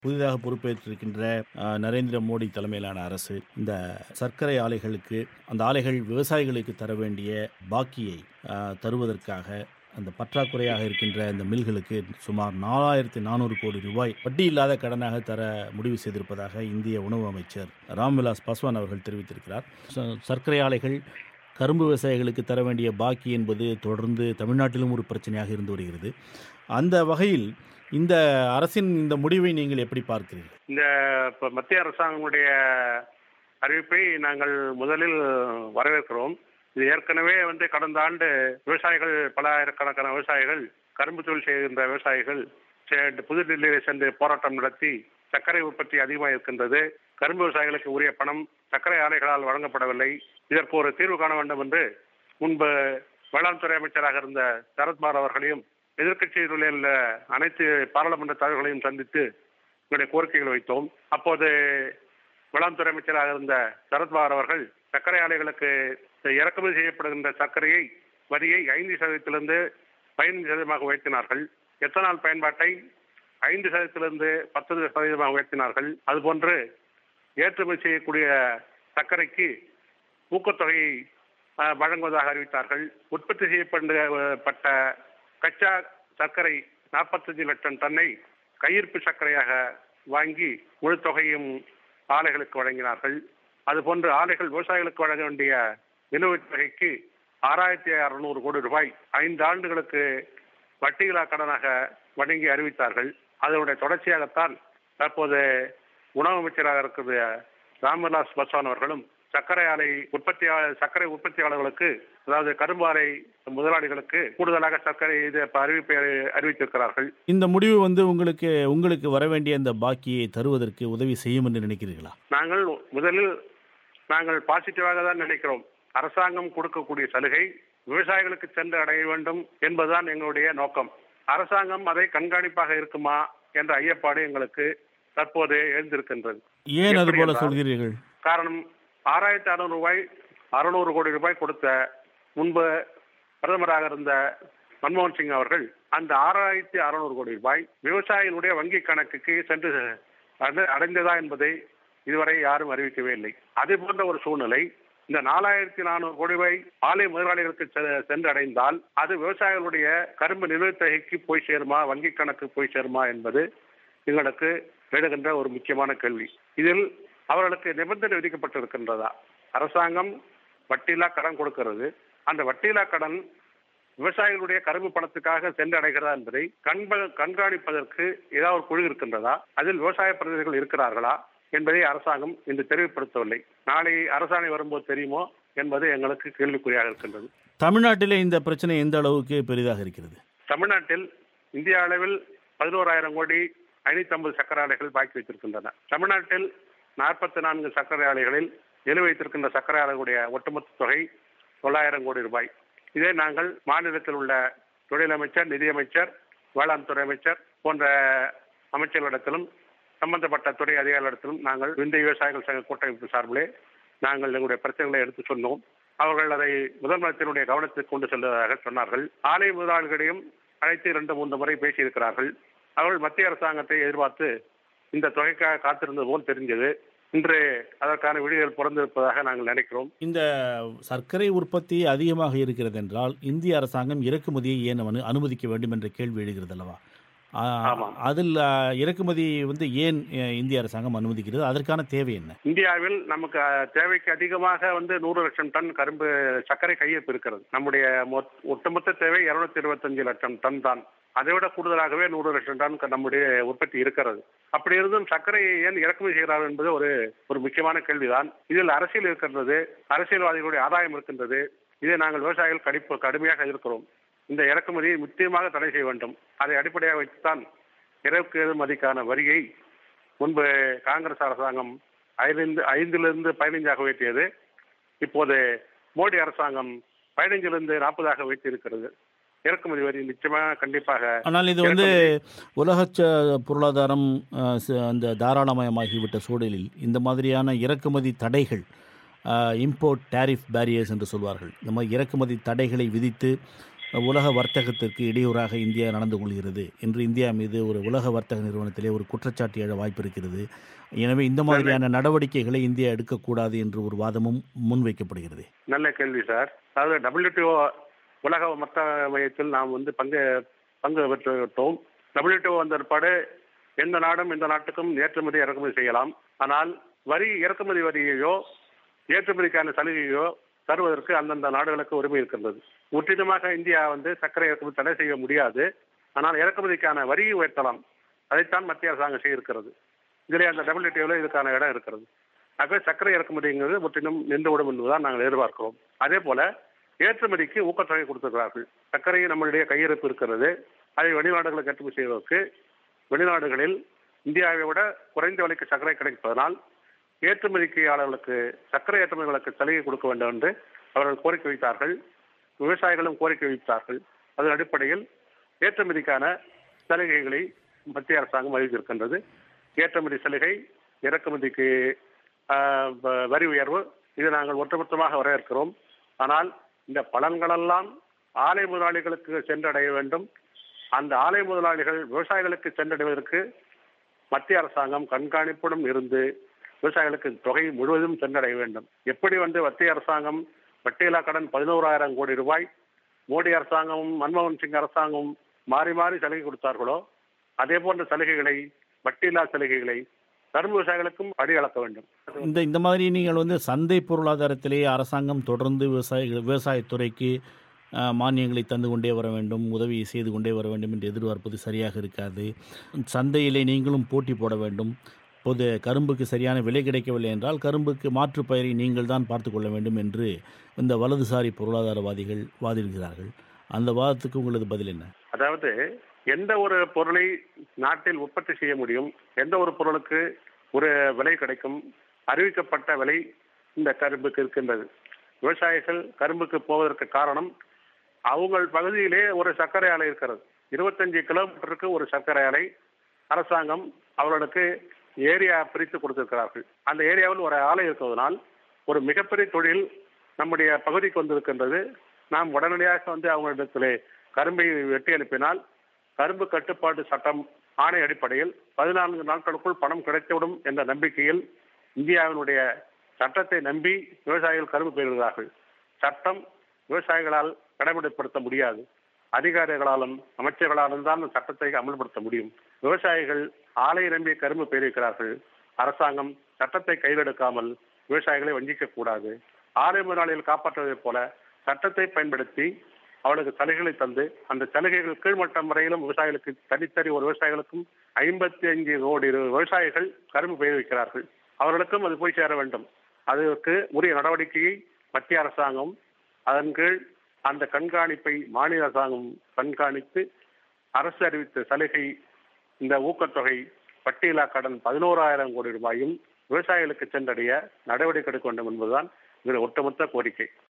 புதிதாக பொறுப்பேற்றிருக்கின்ற அஹ், நரேந்திர மோடி தலைமையிலான அரசு இந்த சர்க்கரை ஆலைகளுக்கு அந்த ஆலைகள் விவசாயிகளுக்கு தர வேண்டிய பாக்கியை அஹ், தருவதற்காக அந்த பற்றாக்குறையாக இருக்கின்ற இந்த மில்களுக்கு சுமார் நாலாயிரத்தி நானூறு கோடி ரூபாய் வட்டி இல்லாத கடனாக தர முடிவு செய்திருப்பதாக இந்திய உணவு அமைச்சர் ராம்விலாஸ் பாஸ்வான் அவர்கள் தெரிவித்திருக்கிறார் ச- சர்க்கரை ஆலைகள் கரும்பு விவசாயிகளுக்கு தர வேண்டிய பாக்கி என்பது தொடர்ந்து தமிழ்நாட்டிலும் ஒரு பிரச்சனையாக இருந்து வருகிறது அந்த வகையில் இந்த அரசின் இந்த முடிவை நீங்கள் எப்படி பார்க்கிறீர்கள் இந்த இப்ப மத்திய அரசாங்கமுடைய அறிவிப்பை நாங்கள் முதலில் வரவேற்கிறோம் இது ஏற்கனவே வந்து கடந்த ஆண்டு விவசாயிகள் பல ஆயிரக்கணக்கான விவசாயிகள் கரும்பு தொழில் செய்கின்ற விவசாயிகள் செ- புதுடில்லியில் சென்று போராட்டம் நடத்தி சர்க்கரை உற்பத்தி அதிகமாக இருக்கின்றது கரும்பு விவசாயிகளுக்கு உரிய பணம் சர்க்கரை ஆலைகளால் வழங்கப்படவில்லை இதற்கு ஒரு தீர்வு காண வேண்டும் என்று முன்பு வேளாண் துறை அமைச்சராக இருந்த சரத்குமார் அவர்களையும் எதிர்க்கட்சியில் உள்ள அனைத்து பாராளுமன்ற தலைவர்களையும் சந்தித்து எங்களுடைய கோரிக்கைகளை வைத்தோம் அப்போது வேளாண் துறை அமைச்சராக இருந்த சரத்பவார் அவர்கள் சர்க்கரை ஆலைகளுக்கு இறக்குமதி செய்யப்படுகின்ற சர்க்கரையை வரியை ஐந்து சதவீதத்திலிருந்து பதினைந்து சதவீதமாக உயர்த்தினார்கள் எத்தனால் பயன்பாட்டை ஐந்து சதவீதத்திலிருந்து பத்து சதவீதமாக உயர்த்தினார்கள் அதுபோன்று ஏற்றுமதி செய்யக்கூடிய சர்க்கரைக்கு ஊக்கத்தொகையை அஹ், வழங்குவதாக அறிவித்தார்கள் உற்பத்தி செய்யப்பட்ட கச்சா சர்க்கரை நாற்பத்தஞ்சு லட்சம் டன்னை கையிருப்பு சர்க்கரையாக வாங்கி முழு தொகையும் ஆலைகளுக்கு வழங்கினார்கள் அதுபோன்று ஆலைகள் விவசாயிகளுக்கு வழங்க வேண்டிய நிலுவைத் தொகைக்கு ஆறாயிரத்தி அறுநூறு கோடி ரூபாய் ஐந்து ஆண்டுகளுக்கு வட்டியில்லா கடனாக வழங்கி அறிவித்தார்கள் அதனுடைய தொடர்ச்சியாகத்தான் தற்போது உணவு அமைச்சராக இருக்கிற ராம்விலாஸ் பாஸ்வான் அவர்களும் சர்க்கரை ஆலை உற்பத்தியாளர் சர்க்கரை உற்பத்தியாளர்களுக்கு அதாவது கரும்பு ஆலை முதலாளிகளுக்கு கூடுதலாக சர்க்கரை இது இப்ப அறிவிப்பை அறிவித்திருக்கிறார்கள் இந்த முடிவு வந்து உங்களுக்கு உங்களுக்கு வர வேண்டிய இந்த பாக்கியை தருவதற்கு உதவி செய்யும் என்று நினைக்கிறீர்களா நாங்கள் முதலில் நாங்கள் பாசிட்டிவாக தான் நினைக்கிறோம் அரசாங்கம் கொடுக்கக்கூடிய சலுகை விவசாயிகளுக்கு சென்று அடைய வேண்டும் என்பதுதான் எங்களுடைய நோக்கம் அரசாங்கம் அதை கண்காணிப்பாக இருக்குமா என்ற ஐயப்பாடு எங்களுக்கு தற்போது எழுந்திருக்கின்றது ஏன் அது எப்படி போல என்றால்? சொல்கிறீர்கள் காரணம் ஆறாயிரத்தி அறுநூறு ரூபாய் அறுநூறு கோடி ரூபாய் கொடுத்த முன்பு பிரதமராக இருந்த மன்மோகன் சிங் அவர்கள் அந்த ஆறாயிரத்தி அறுநூறு கோடி ரூபாய் விவசாயிகளுடைய வங்கி கணக்குக்கு சென்று அட- அடைந்ததா என்பதை இதுவரை யாரும் அறிவிக்கவே இல்லை அதே போன்ற ஒரு சூழ்நிலை இந்த நாலாயிரத்தி நானூறு கோடி ரூபாய் ஆலை முதலாளிகளுக்கு செ- சென்று அடைந்தால் அது விவசாயிகளுடைய கரும்பு நிலுவைத் தொகைக்கு போய் சேருமா வங்கி கணக்கு போய் சேருமா என்பது எங்களுக்கு எழுகின்ற ஒரு முக்கியமான கேள்வி இதில் அவர்களுக்கு நிபந்தனை விதிக்கப்பட்டிருக்கின்றதா அரசாங்கம் வட்டியில்லா கடன் கொடுக்கிறது அந்த வட்டியில்லா கடன் விவசாயிகளுடைய கரும்பு பணத்துக்காக சென்று அடைகிறதா என்பதை கண்ப கண்காணிப்பதற்கு ஏதாவது ஒரு குழு இருக்கின்றதா அதில் விவசாய பிரதிநிதிகள் இருக்கிறார்களா என்பதை அரசாங்கம் இன்று தெரிவுபடுத்தவில்லை நாளை அரசாணை வரும்போது தெரியுமோ என்பது எங்களுக்கு கேள்விக்குறியாக இருக்கின்றது தமிழ்நாட்டிலே இந்த பிரச்சனை எந்த அளவுக்கு பெரிதாக இருக்கிறது தமிழ்நாட்டில் இந்திய அளவில் பதினோராயிரம் கோடி ஐநூத்தி ஐம்பது சர்க்கரை ஆலைகள் பாக்கி வைத்திருக்கின்றன தமிழ்நாட்டில் நாற்பத்தி நான்கு சர்க்கரை ஆலைகளில் நிலுவை வைத்திருக்கின்ற சர்க்கரை ஆலைகளுடைய ஒட்டுமொத்த தொகை தொள்ளாயிரம் கோடி ரூபாய் இதை நாங்கள் மாநிலத்தில் உள்ள தொழில் அமைச்சர் நிதியமைச்சர் வேளாண் துறை அமைச்சர் போன்ற அமைச்சர்களிடத்திலும் சம்பந்தப்பட்ட துறை அதிகாரிகளிடத்திலும் நாங்கள் இந்திய விவசாயிகள் சங்க கூட்டமைப்பு சார்பிலே நாங்கள் எங்களுடைய பிரச்சனைகளை எடுத்து சொன்னோம் அவர்கள் அதை முதலமைச்சருடைய கவனத்துக்கு கொண்டு செல்வதாக சொன்னார்கள் ஆலை முதலாளிகளையும் அழைத்து இரண்டு மூன்று முறை பேசியிருக்கிறார்கள் அவர்கள் மத்திய அரசாங்கத்தை எதிர்பார்த்து இந்த தொகைக்காக காத்திருந்தது போல் தெரிஞ்சது இன்று அதற்கான விடிகள் பிறந்திருப்பதாக நாங்கள் நினைக்கிறோம் இந்த சர்க்கரை உற்பத்தி அதிகமாக இருக்கிறது என்றால் இந்திய அரசாங்கம் இறக்குமதியை ஏன் அனு- அனுமதிக்க வேண்டும் என்ற கேள்வி எழுகிறது அல்லவா ஆ, ஆமாம். அதில் ஆ, இறக்குமதி வந்து ஏன் அ, இந்திய அரசாங்கம் அனுமதிக்கிறது அதற்கான தேவை என்ன இந்தியாவில் நமக்கு அஹ், தேவைக்கு அதிகமாக வந்து நூறு லட்சம் டன் கரும்பு சர்க்கரை கையிருப்பு இருக்கிறது நம்முடைய மொத்- ஒட்டுமொத்த தேவை இருநூத்தி இருபத்தஞ்சு லட்சம் டன் தான் அதை விட கூடுதலாகவே நூறு லட்சம் டன் க- நம்முடைய உற்பத்தி இருக்கிறது அப்படி இருந்தும் சர்க்கரையை ஏன் இறக்குமதி செய்கிறார்கள் என்பது ஒரு ஒரு முக்கியமான கேள்விதான் இதில் அரசியல் இருக்கின்றது அரசியல்வாதிகளுடைய ஆதாயம் இருக்கின்றது இதை நாங்கள் விவசாயிகள் கடிப்பு கடுமையாக எதிர்க்கிறோம் இந்த இறக்குமதியை முக்கியமாக தடை செய்ய வேண்டும் அதை அடிப்படையாக வைத்துத்தான் இறக்குமதிக்கான வரியை முன்பு காங்கிரஸ் அரசாங்கம் ஐந்து ஐந்திலிருந்து பதினைஞ்சாக உயர்த்தியது இப்போது மோடி அரசாங்கம் பதினைஞ்சிலிருந்து நாற்பதாக உயர்த்தியிருக்கிறது இறக்குமதி வரி நிச்சயமாக கண்டிப்பாக ஆனால் இது வந்து உலக ச- பொருளாதாரம் அ, ச- அந்த தாராளமயமாகிவிட்ட சூழலில் இந்த மாதிரியான இறக்குமதி தடைகள் இம்போர்ட் டேரிஃப் பேரியர்ஸ் என்று சொல்வார்கள் இந்த மாதிரி இறக்குமதி தடைகளை விதித்து உலக வர்த்தகத்திற்கு இடையூறாக இந்தியா நடந்து கொள்கிறது என்று இந்தியா மீது ஒரு உலக வர்த்தக நிறுவனத்திலே ஒரு குற்றச்சாட்டு எழ வாய்ப்பு இருக்கிறது எனவே இந்த மாதிரியான நடவடிக்கைகளை இந்தியா எடுக்கக்கூடாது என்று ஒரு வாதமும் முன்வைக்கப்படுகிறது நல்ல கேள்வி சார் அதாவது டபிள்யூடிஓ உலக வர்த்தக மையத்தில் நாம் வந்து பங்கு பங்கு பெற்றுவிட்டோம் டபிள்யூடிஓ வந்த பிற்பாடு எந்த நாடும் இந்த நாட்டுக்கும் ஏற்றுமதி இறக்குமதி செய்யலாம் ஆனால் வரி இறக்குமதி வரியையோ ஏற்றுமதிக்கான சலுகையோ தருவதற்கு அந்தந்த நாடுகளுக்கு உரிமை இருக்கின்றது முற்றிலுமாக இந்தியா வந்து சர்க்கரை இறக்குமதி தடை செய்ய முடியாது ஆனால் இறக்குமதிக்கான வரியை உயர்த்தலாம் அதைத்தான் மத்திய அரசாங்கம் செய்திருக்கிறது இதிலே அந்த டபிள்யூடிஓவில் இதுக்கான இடம் இருக்கிறது ஆகவே சர்க்கரை இறக்குமதிங்கிறது முற்றிலும் நின்றுவிடும் என்பதுதான் நாங்கள் எதிர்பார்க்கிறோம் அதே போல ஏற்றுமதிக்கு ஊக்கத்தொகை கொடுத்திருக்கிறார்கள் சர்க்கரை நம்மளுடைய கையிருப்பு இருக்கிறது அதை வெளிநாடுகளுக்கு ஏற்றுமதி செய்வதற்கு வெளிநாடுகளில் இந்தியாவை விட குறைந்த விலைக்கு சர்க்கரை கிடைப்பதனால் ஏற்றுமதிக்கையாளர்களுக்கு சர்க்கரை ஏற்றுமதிகளுக்கு சலுகை கொடுக்க வேண்டும் என்று அவர்கள் கோரிக்கை வைத்தார்கள் விவசாயிகளும் கோரிக்கை வைத்தார்கள் அதன் அடிப்படையில் ஏற்றுமதிக்கான சலுகைகளை மத்திய அரசாங்கம் அறிவித்திருக்கின்றது ஏற்றுமதி சலுகை இறக்குமதிக்கு ஆஹ், வ- வரி உயர்வு இது நாங்கள் ஒட்டுமொத்தமாக வரவேற்கிறோம் ஆனால் இந்த பலன்களெல்லாம் ஆலை முதலாளிகளுக்கு சென்றடைய வேண்டும் அந்த ஆலை முதலாளிகள் விவசாயிகளுக்கு சென்றடைவதற்கு மத்திய அரசாங்கம் கண்காணிப்புடன் இருந்து விவசாயிகளுக்கு தொகை முழுவதும் சென்றடைய வேண்டும் எப்படி வந்து மத்திய அரசாங்கம் வட்டியில்லா கடன் பதினோராயிரம் கோடி ரூபாய் மோடி அரசாங்கமும் மன்மோகன் சிங் அரசாங்கமும் மாறி மாறி சலுகை கொடுத்தார்களோ அதே போன்ற சலுகைகளை வட்டியில்லா சலுகைகளை கரும்பு விவசாயிகளுக்கும் அடி அளக்க வேண்டும் இந்த இந்த மாதிரி நீங்கள் வந்து சந்தை பொருளாதாரத்திலே அரசாங்கம் தொடர்ந்து விவசாயிகள் விவசாயத்துறைக்கு அஹ், மானியங்களை தந்து கொண்டே வர வேண்டும் உதவி செய்து கொண்டே வர வேண்டும் என்று எதிர்பார்ப்பது சரியாக இருக்காது சந்தையிலே நீங்களும் போட்டி போட வேண்டும் இப்போது கரும்புக்கு சரியான விலை கிடைக்கவில்லை என்றால் கரும்புக்கு மாற்று பயிரை நீங்கள் தான் பார்த்து கொள்ள வேண்டும் என்று இந்த வலதுசாரி பொருளாதாரவாதிகள் வாதிடுகிறார்கள் அந்த வாதத்துக்கு உங்களது பதில் என்ன அதாவது எந்த ஒரு பொருளை நாட்டில் உற்பத்தி செய்ய முடியும் எந்த ஒரு பொருளுக்கு ஒரு விலை கிடைக்கும் அறிவிக்கப்பட்ட விலை இந்த கரும்புக்கு இருக்கின்றது விவசாயிகள் கரும்புக்கு போவதற்கு காரணம் அவங்கள் பகுதியிலே ஒரு சர்க்கரை ஆலை இருக்கிறது இருபத்தஞ்சு கிலோமீட்டருக்கு ஒரு சர்க்கரை ஆலை அரசாங்கம் அவர்களுக்கு ஏரியா பிரித்து கொடுத்திருக்கிறார்கள் அந்த ஏரியாவில் ஒரு ஆலை இருக்கிறதுனால் ஒரு மிகப்பெரிய தொழில் நம்முடைய பகுதிக்கு வந்திருக்கின்றது நாம் உடனடியாக வந்து அவங்களிடத்திலே கரும்பை வெட்டி அனுப்பினால் கரும்பு கட்டுப்பாட்டு சட்டம் ஆணை அடிப்படையில் பதினான்கு நாட்களுக்குள் பணம் கிடைத்துவிடும் என்ற நம்பிக்கையில் இந்தியாவினுடைய சட்டத்தை நம்பி விவசாயிகள் கரும்பு பெறுகிறார்கள் சட்டம் விவசாயிகளால் கடைபிடிப்படுத்த முடியாது அதிகாரிகளாலும் அமைச்சர்களாலும் தான் அந்த சட்டத்தை அமல்படுத்த முடியும் விவசாயிகள் ஆலை நம்பி கரும்பு பெயரிக்கிறார்கள் அரசாங்கம் சட்டத்தை கையில் எடுக்காமல் விவசாயிகளை வஞ்சிக்க கூடாது ஆலை முதலாளிகள் காப்பாற்றுவதைப் போல சட்டத்தை பயன்படுத்தி அவளுக்கு சலுகைகளை தந்து அந்த சலுகைகள் கீழ்மட்டம் வரையிலும் விவசாயிகளுக்கு தனித்தனி ஒரு விவசாயிகளுக்கும் ஐம்பத்தி அஞ்சு கோடி விவசாயிகள் கரும்பு பயிர் வைக்கிறார்கள் அவர்களுக்கும் அது போய் சேர வேண்டும் அதற்கு உரிய நடவடிக்கையை மத்திய அரசாங்கம் அதன் கீழ் அந்த கண்காணிப்பை மாநில அரசாங்கம் கண்காணித்து அரசு அறிவித்த சலுகை இந்த ஊக்கத்தொகை பட்டியலா கடன் பதினோராயிரம் கோடி ரூபாயும் விவசாயிகளுக்கு சென்றடைய நடவடிக்கை எடுக்க வேண்டும் என்பதுதான் இதில் ஒட்டுமொத்த கோரிக்கை